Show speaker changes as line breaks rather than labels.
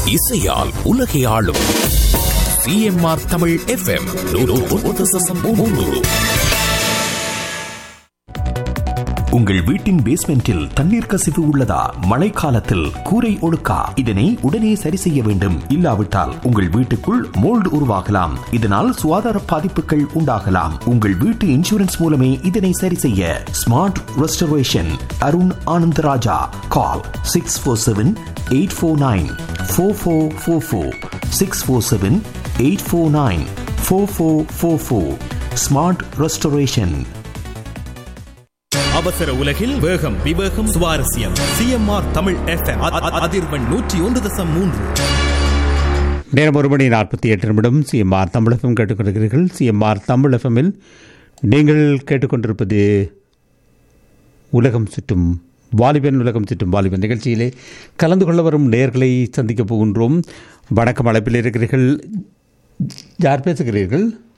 இசையால் உலகை ஆளும் சிஎம்ஆர் தமிழ் எஃப்எம் உங்கள் வீட்டின் பேஸ்மெண்டில் தண்ணீர் கசிவு உள்ளதா மழைக்காலத்தில் கூரை ஒழுக்கா இதனை உடனே சரி செய்ய வேண்டும் இல்லாவிட்டால் உங்கள் வீட்டுக்குள் மோல்டு உருவாகலாம் இதனால் சுகாதார பாதிப்புகள் உண்டாகலாம் உங்கள் வீட்டு இன்சூரன்ஸ் மூலமே இதனை சரி செய்ய smart restoration Arun Anandaraja call six four seven eight four nine four four four four six four seven eight four nine four four four four smart restoration
அவசர உலகில் வேகம் விவேகம் சுவாரஸ்யம் சிஎம்ஆர் தமிழ் எஃப்எம் அதிர்வெண் நூற்றி ஒன்று தசம் மூன்று
நேரம் ஒரு மணி நாற்பத்தி எட்டு நிமிடம் சிஎம்ஆர் தமிழ் எஃப்எம் கேட்டுக்கொண்டிருக்கிறீர்கள் சிஎம்ஆர் தமிழ் எஃப்எம்மில் நீங்கள் கேட்டுக்கொண்டிருப்பது உலகம் சுற்றும் வாலிபன் உலகம் சுற்றும் வாலிபன் நிகழ்ச்சியிலே கலந்து கொள்ள வரும் நேர்களை சந்திக்கப் போகின்றோம் வணக்கம் அழைப்பில் இருக்கிறீர்கள் யார் பேசுகிறீர்கள்